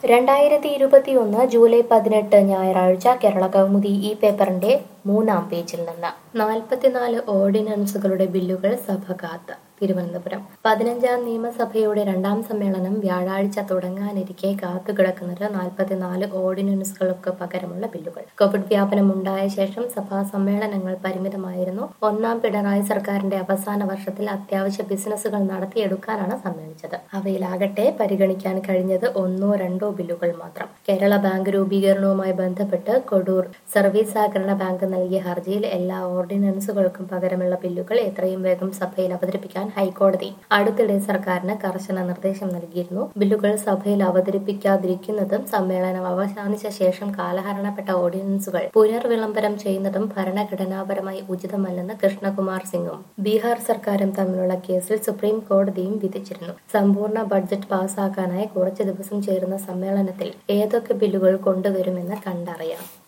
രണ്ടായിരത്തി ഇരുപത്തിയൊന്ന് ജൂലൈ പതിനെട്ട് ഞായറാഴ്ച കേരള കൗമുദി ഈ പേപ്പറിന്റെ മൂന്നാം പേജിൽ നിന്ന് നാൽപ്പത്തിനാല് ഓർഡിനൻസുകളുടെ ബില്ലുകൾ സഭ കാത്ത് തിരുവനന്തപുരം പതിനഞ്ചാം നിയമസഭയുടെ രണ്ടാം സമ്മേളനം വ്യാഴാഴ്ച തുടങ്ങാനിരിക്കെ കാത്തുകിടക്കുന്നത് നാൽപ്പത്തിനാല് ഓർഡിനൻസുകൾക്ക് പകരമുള്ള ബില്ലുകൾ കോവിഡ് വ്യാപനം ഉണ്ടായ ശേഷം സഭാ സമ്മേളനങ്ങൾ പരിമിതമായിരുന്നു ഒന്നാം പിണറായി സർക്കാരിന്റെ അവസാന വർഷത്തിൽ അത്യാവശ്യ ബിസിനസ്സുകൾ നടത്തിയെടുക്കാനാണ് സമ്മേളിച്ചത് അവയിലാകട്ടെ പരിഗണിക്കാൻ കഴിഞ്ഞത് ഒന്നോ രണ്ടോ ബില്ലുകൾ മാത്രം കേരള ബാങ്ക് രൂപീകരണവുമായി ബന്ധപ്പെട്ട് കൊടൂർ സർവീസ് സഹകരണ ബാങ്ക് നൽകിയ ഹർജിയിൽ എല്ലാ ഓർഡിനൻസുകൾക്കും പകരമുള്ള ബില്ലുകൾ എത്രയും വേഗം സഭയിൽ അവതരിപ്പിക്കാൻ ഹൈക്കോടതി അടുത്തിടെ സർക്കാരിന് കർശന നിർദ്ദേശം നൽകിയിരുന്നു ബില്ലുകൾ സഭയിൽ അവതരിപ്പിക്കാതിരിക്കുന്നതും സമ്മേളനം അവസാനിച്ച ശേഷം കാലഹരണപ്പെട്ട ഓർഡിനൻസുകൾ പുനർവിളംബരം ചെയ്യുന്നതും ഭരണഘടനാപരമായി ഉചിതമല്ലെന്ന് കൃഷ്ണകുമാർ സിംഗും ബീഹാർ സർക്കാരും തമ്മിലുള്ള കേസിൽ സുപ്രീം കോടതിയും വിധിച്ചിരുന്നു സമ്പൂർണ്ണ ബഡ്ജറ്റ് പാസാക്കാനായി കുറച്ചു ദിവസം ചേരുന്ന സമ്മേളനത്തിൽ ഏതൊക്കെ ബില്ലുകൾ കൊണ്ടുവരുമെന്ന് കണ്ടറിയാം